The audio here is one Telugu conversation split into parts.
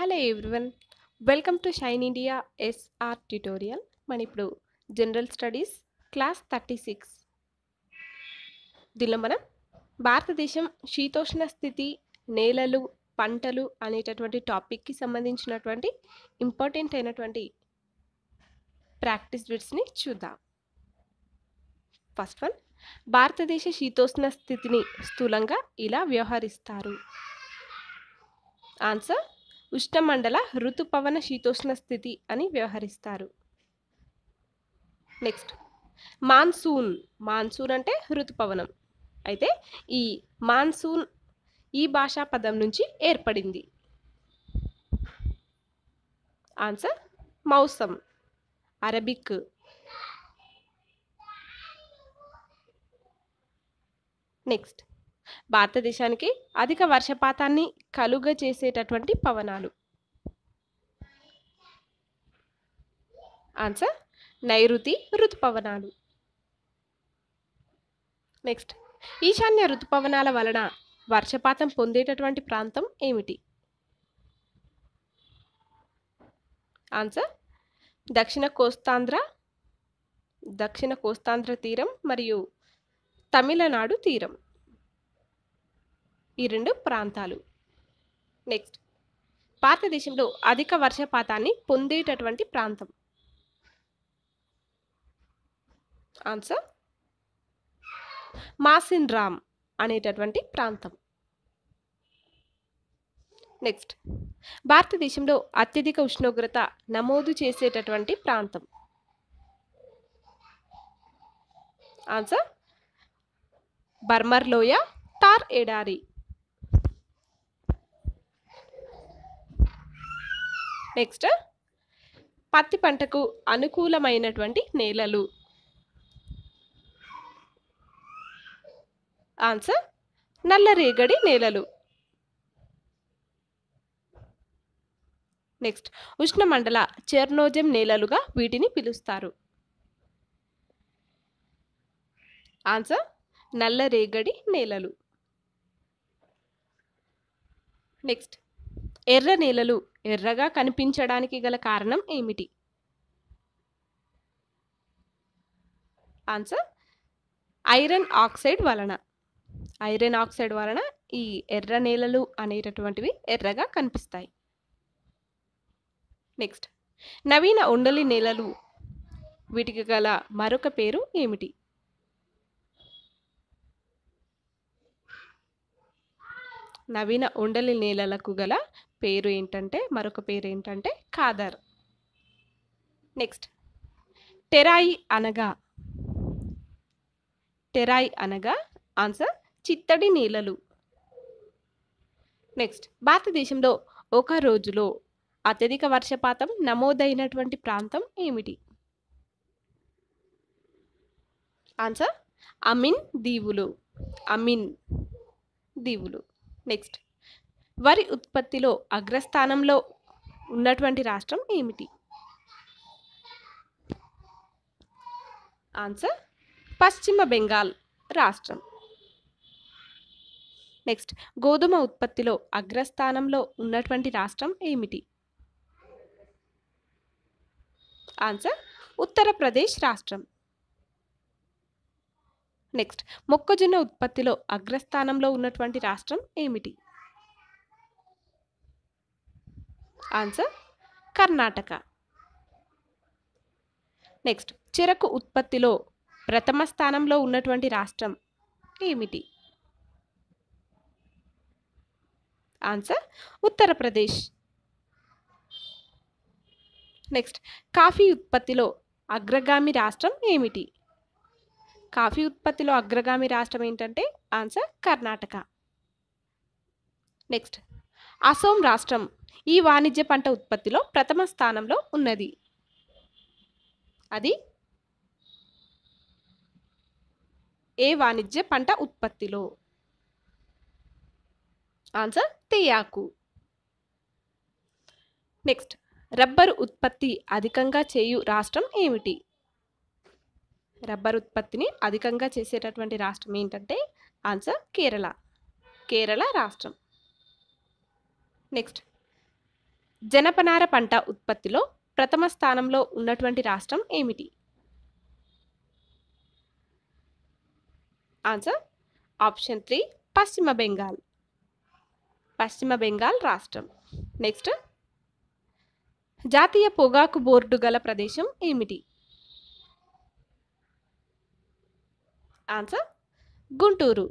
hello everyone welcome to Shine India SR tutorial మన ఇప్పుడు general studies class thirty six దీనిలో మనం భారతదేశం శీతోష్ణ స్థితి నేలలు పంటలు అనేటటువంటి టాపిక్కి సంబంధించినటువంటి ఇంపార్టెంట్ అయినటువంటి ప్రాక్టీస్ బిట్స్ని చూద్దాం ఫస్ట్ వన్ భారతదేశ శీతోష్ణ స్థితిని స్థూలంగా ఇలా వ్యవహరిస్తారు ఆన్సర్ ఉష్ణమండల ఋతుపవన శీతోష్ణ స్థితి అని వ్యవహరిస్తారు నెక్స్ట్ మాన్సూన్ మాన్సూన్ అంటే ఋతుపవనం అయితే ఈ మాన్సూన్ ఈ భాషా పదం నుంచి ఏర్పడింది ఆన్సర్ మౌసం అరబిక్ నెక్స్ట్ భారతదేశానికి అధిక వర్షపాతాన్ని కలుగ చేసేటటువంటి పవనాలు ఆన్సర్ నైరుతి ఋతుపవనాలు నెక్స్ట్ ఈశాన్య ఋతుపవనాల వలన వర్షపాతం పొందేటటువంటి ప్రాంతం ఏమిటి ఆన్సర్ దక్షిణ కోస్తాంధ్ర దక్షిణ కోస్తాంధ్ర తీరం మరియు తమిళనాడు తీరం ఈ రెండు ప్రాంతాలు నెక్స్ట్ భారతదేశంలో అధిక వర్షపాతాన్ని పొందేటటువంటి ప్రాంతం ఆన్సర్ మాసిన్ రామ్ అనేటటువంటి ప్రాంతం నెక్స్ట్ భారతదేశంలో అత్యధిక ఉష్ణోగ్రత నమోదు చేసేటటువంటి ప్రాంతం ఆన్సర్ బర్మర్ లోయ తార్ ఎడారి నెక్స్ట్ పత్తి పంటకు అనుకూలమైనటువంటి నేలలు ఆన్సర్ నల్లరేగడి నేలలు నెక్స్ట్ ఉష్ణమండల చెర్నోజం నేలలుగా వీటిని పిలుస్తారు ఆన్సర్ నల్లరేగడి నేలలు నెక్స్ట్ ఎర్ర నేలలు ఎర్రగా కనిపించడానికి గల కారణం ఏమిటి ఆన్సర్ ఐరన్ ఆక్సైడ్ వలన ఐరన్ ఆక్సైడ్ వలన ఈ ఎర్ర నేలలు అనేటటువంటివి ఎర్రగా కనిపిస్తాయి నెక్స్ట్ నవీన ఉండలి నేలలు వీటికి గల మరొక పేరు ఏమిటి నవీన ఉండలి నేలలకు గల పేరు ఏంటంటే మరొక పేరు ఏంటంటే ఖాదర్ నెక్స్ట్ టెరాయి అనగా టెరాయి అనగా ఆన్సర్ చిత్తడి నేలలు నెక్స్ట్ భారతదేశంలో ఒక రోజులో అత్యధిక వర్షపాతం నమోదైనటువంటి ప్రాంతం ఏమిటి ఆన్సర్ అమిన్ దీవులు అమిన్ దీవులు నెక్స్ట్ వరి ఉత్పత్తిలో అగ్రస్థానంలో ఉన్నటువంటి రాష్ట్రం ఏమిటి ఆన్సర్ పశ్చిమ బెంగాల్ రాష్ట్రం నెక్స్ట్ గోధుమ ఉత్పత్తిలో అగ్రస్థానంలో ఉన్నటువంటి రాష్ట్రం ఏమిటి ఆన్సర్ ఉత్తరప్రదేశ్ రాష్ట్రం నెక్స్ట్ మొక్కజొన్న ఉత్పత్తిలో అగ్రస్థానంలో ఉన్నటువంటి రాష్ట్రం ఏమిటి ఆన్సర్ కర్ణాటక నెక్స్ట్ చెరకు ఉత్పత్తిలో ప్రథమ స్థానంలో ఉన్నటువంటి రాష్ట్రం ఏమిటి ఆన్సర్ ఉత్తరప్రదేశ్ నెక్స్ట్ కాఫీ ఉత్పత్తిలో అగ్రగామి రాష్ట్రం ఏమిటి కాఫీ ఉత్పత్తిలో అగ్రగామి రాష్ట్రం ఏంటంటే ఆన్సర్ కర్ణాటక నెక్స్ట్ అసోం రాష్ట్రం ఈ వాణిజ్య పంట ఉత్పత్తిలో ప్రథమ స్థానంలో ఉన్నది అది ఏ వాణిజ్య పంట ఉత్పత్తిలో ఆన్సర్ తేయాకు నెక్స్ట్ రబ్బరు ఉత్పత్తి అధికంగా చేయు రాష్ట్రం ఏమిటి రబ్బర్ ఉత్పత్తిని అధికంగా చేసేటటువంటి రాష్ట్రం ఏంటంటే ఆన్సర్ కేరళ కేరళ రాష్ట్రం నెక్స్ట్ జనపనార పంట ఉత్పత్తిలో ప్రథమ స్థానంలో ఉన్నటువంటి రాష్ట్రం ఏమిటి ఆన్సర్ ఆప్షన్ త్రీ పశ్చిమ బెంగాల్ పశ్చిమ బెంగాల్ రాష్ట్రం నెక్స్ట్ జాతీయ పొగాకు బోర్డు గల ప్రదేశం ఏమిటి ఆన్సర్ గుంటూరు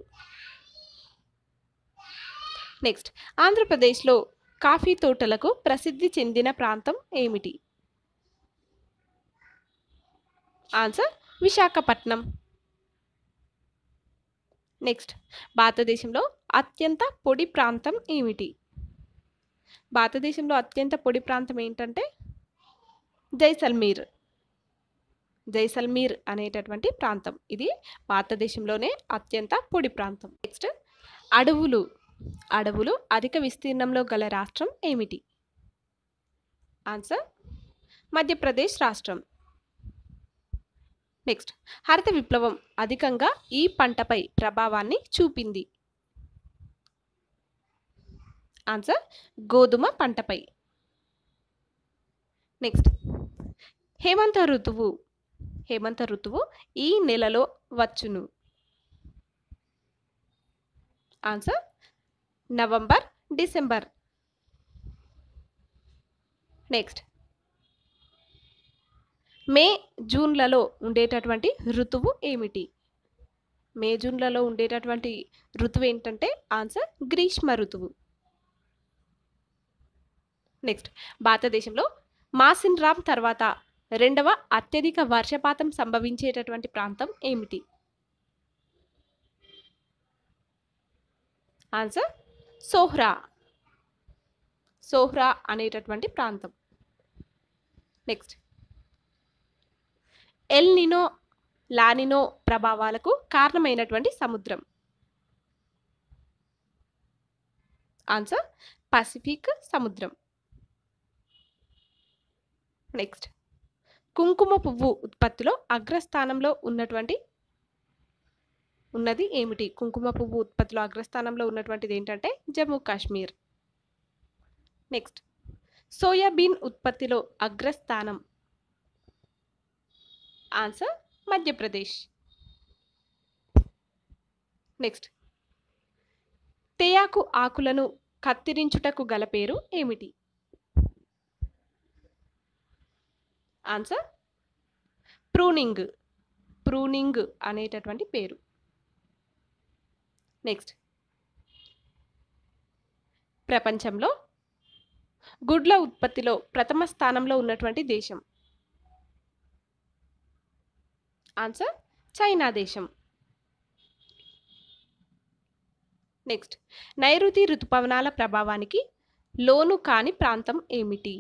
నెక్స్ట్ ఆంధ్రప్రదేశ్లో కాఫీ తోటలకు ప్రసిద్ధి చెందిన ప్రాంతం ఏమిటి ఆన్సర్ విశాఖపట్నం నెక్స్ట్ భారతదేశంలో అత్యంత పొడి ప్రాంతం ఏమిటి భారతదేశంలో అత్యంత పొడి ప్రాంతం ఏంటంటే జైసల్మీర్ జైసల్మీర్ అనేటటువంటి ప్రాంతం ఇది భారతదేశంలోనే అత్యంత పొడి ప్రాంతం నెక్స్ట్ అడవులు అడవులు అధిక విస్తీర్ణంలో గల రాష్ట్రం ఏమిటి ఆన్సర్ మధ్యప్రదేశ్ రాష్ట్రం నెక్స్ట్ హరిత విప్లవం అధికంగా ఈ పంటపై ప్రభావాన్ని చూపింది ఆన్సర్ గోధుమ పంటపై నెక్స్ట్ హేమంత ఋతువు హేమంత ఋతువు ఈ నెలలో వచ్చును answer November December next May జూన్లలో ఉండేటటువంటి ఋతువు ఏమిటి మే జూన్లలో ఉండేటటువంటి ఋతువు ఏంటంటే ఆన్సర్ గ్రీష్మ ఋతువు నెక్స్ట్ భారతదేశంలో మాసిన్ రామ్ తర్వాత రెండవ అత్యధిక వర్షపాతం సంభవించేటటువంటి ప్రాంతం ఏమిటి ఆన్సర్ సోహ్రా సోహ్రా అనేటటువంటి ప్రాంతం నెక్స్ట్ ఎల్ నినో లానినో ప్రభావాలకు కారణమైనటువంటి సముద్రం ఆన్సర్ పసిఫిక్ సముద్రం నెక్స్ట్ కుంకుమ పువ్వు ఉత్పత్తిలో అగ్రస్థానంలో ఉన్నటువంటి ఉన్నది ఏమిటి కుంకుమ పువ్వు ఉత్పత్తిలో అగ్రస్థానంలో ఉన్నటువంటిది ఏంటంటే జమ్మూ కాశ్మీర్ నెక్స్ట్ సోయాబీన్ ఉత్పత్తిలో అగ్రస్థానం ఆన్సర్ మధ్యప్రదేశ్ నెక్స్ట్ తేయాకు ఆకులను కత్తిరించుటకు గల పేరు ఏమిటి ఆన్సర్ ప్రూనింగ్ ప్రూనింగ్ అనేటటువంటి పేరు నెక్స్ట్ ప్రపంచంలో గుడ్ల ఉత్పత్తిలో ప్రథమ స్థానంలో ఉన్నటువంటి దేశం ఆన్సర్ చైనా దేశం నెక్స్ట్ నైరుతి ఋతుపవనాల ప్రభావానికి లోను కాని ప్రాంతం ఏమిటి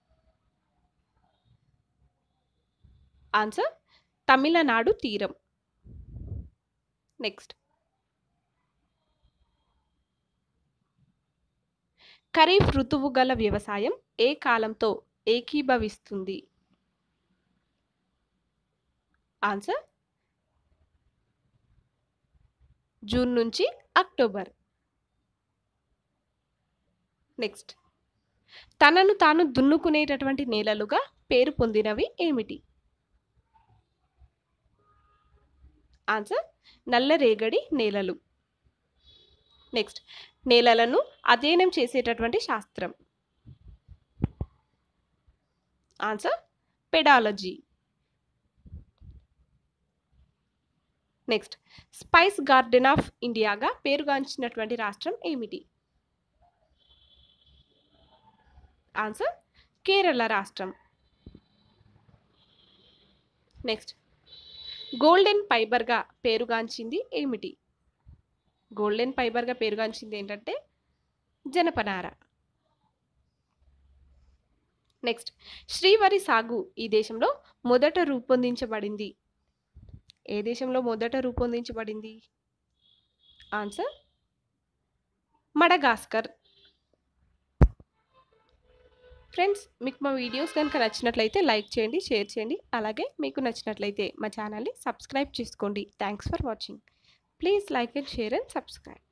ఆన్సర్ తమిళనాడు తీరం నెక్స్ట్ ఖరీఫ్ ఋతువు గల వ్యవసాయం ఏ కాలంతో ఏకీభవిస్తుంది ఆన్సర్ జూన్ నుంచి అక్టోబర్ నెక్స్ట్ తనను తాను దున్నుకునేటటువంటి నేలలుగా పేరు పొందినవి ఏమిటి ఆన్సర్ నల్లరేగడి నేలలు నెక్స్ట్ నేలలను అధ్యయనం చేసేటటువంటి శాస్త్రం answer pedology next spice garden of ఇండియాగా పేరుగాంచినటువంటి రాష్ట్రం ఏమిటి ఆన్సర్ కేరళ రాష్ట్రం నెక్స్ట్ గోల్డెన్ ఫైబర్గా పేరుగాంచింది ఏమిటి గోల్డెన్ ఫైబర్గా పేరుగాంచింది ఏంటంటే జనపనార నెక్స్ట్ శ్రీవరి సాగు ఈ దేశంలో మొదట రూపొందించబడింది ఏ దేశంలో మొదట రూపొందించబడింది ఆన్సర్ మడగాస్కర్ ఫ్రెండ్స్ మీకు మా వీడియోస్ కనుక నచ్చినట్లయితే లైక్ చేయండి షేర్ చేయండి అలాగే మీకు నచ్చినట్లయితే మా ఛానల్ని సబ్స్క్రైబ్ చేసుకోండి thanks for watching please like and share and subscribe